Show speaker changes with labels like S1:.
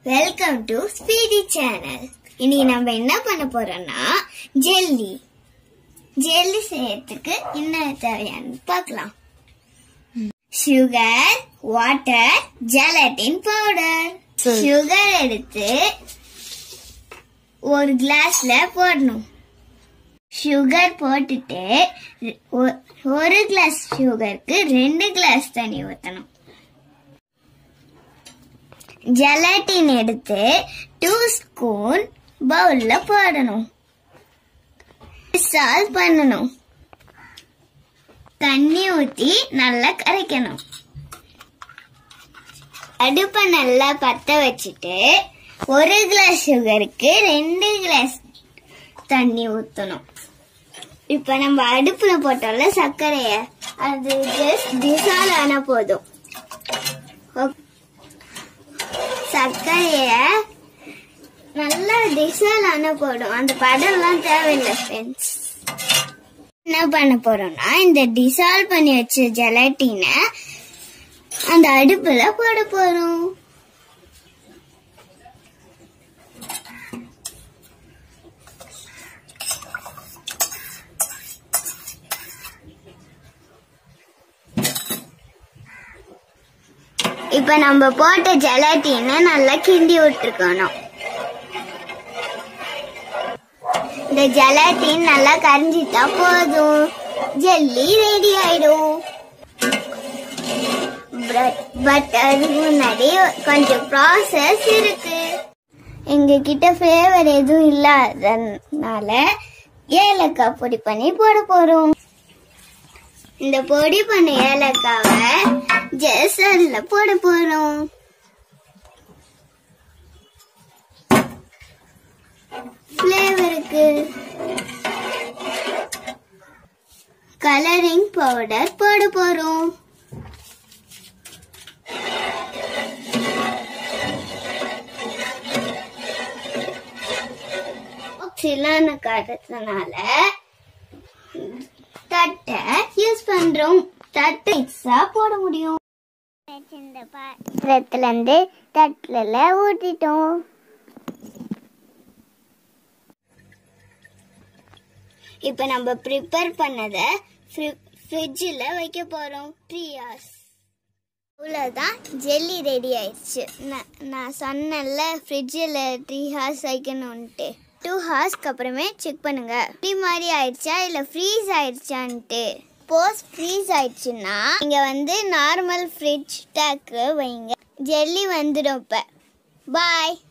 S1: welcome to speedy channel இன்னைக்கு நம்ம என்ன பண்ண போறோம்னா ஜெல்லி ஜெல்லி செய்யறதுக்கு என்ன தேவையானு பார்க்கலாம் sugar water gelatin powder sugar எடுத்து ஒரு கிளாஸ்ல போடணும் சுகர் போட்டுட்டு ஒ- ஒரு கிளாஸ் சுகருக்கு ரெண்டு கிளாஸ் தண்ணி ஊற்றணும் ஜெலட்டின் எடுத்து டூ ஸ்பூன் பவுல்ல போடணும் சால்வ் பண்ணணும் தண்ணி ஊத்தி நல்லா கரைக்கணும் அடுப்பை நல்லா பத்த வச்சுட்டு ஒரு கிளாஸ் சுகருக்கு ரெண்டு கிளாஸ் தண்ணி ஊத்தணும் இப்ப நம்ம அடுப்புல போட்டோம்ல சர்க்கரைய அது ஜஸ்ட் டிசால் ஆனா போதும் ஓ- சர்க்கரைய நல்லா டிசால் ஆன போடும் அந்த படம்லாம் தேவையில்லை ஃப்ரெண்ட்ஸ் என்ன பண்ண போறோம்னா இந்த டிசால்வ் பண்ணி வச்ச ஜெலட்டினை அந்த அடுப்புல போட போறோம் இப்ப நம்ம போட்ட ஜெலட்டினை நல்லா கிண்டி விட்டுருக்கணும் இந்த ஜெலட்டின் நல்லா கரைஞ்சிட்டா போதும் ஜெல்லி ரெடி ஆயிடும் பட் அதுக்கு முன்னாடி கொஞ்சம் ப்ராசஸ் இருக்கு எங்க கிட்ட ஃபிளேவர் எதுவும் இல்லாதனால ஏலக்காய் பொடி பண்ணி போட போறோம் இந்த பொடி பண்ண ஏலக்காவை ஜஸ்ட் அதுல போட போறோம் ஃப்ளேவருக்கு கலரிங் பவுடர் போட போறோம் சிலான காட்டுறதுனால தட்டை யூஸ் பண்றோம் தட்டை எக்ஸ்ட்ரா போட முடியும் இந்த பாத்திரத்துல இருந்து தட்டுல ஊத்திட்டோம் இப்ப நம்ம ப்ரிப்பேர் பண்ணத ஃப்ரிட்ஜில் வைக்க போறோம் த்ரீ ஹவர்ஸ் அவ்வளோதான் ஜெல்லி ரெடி ஆயிடுச்சு நான் நான் சொன்னேன்ல ஃப்ரிட்ஜில் த்ரீ ஹார்ஸ் வைக்கணும்ன்ட்டு டூ ஹார்ஸ்க்கு அப்புறமே செக் பண்ணுங்க இப்படி மாதிரி ஆயிடுச்சா இல்லை ஃப்ரீஸ் ஆயிடுச்சான்ட்டு போஸ் ஃப்ரீஸ் ஆயிடுச்சுன்னா நீங்கள் வந்து நார்மல் ஃப்ரிட்ஜ் டேக்கு வைங்க ஜெல்லி வந்துடும் இப்போ பாய்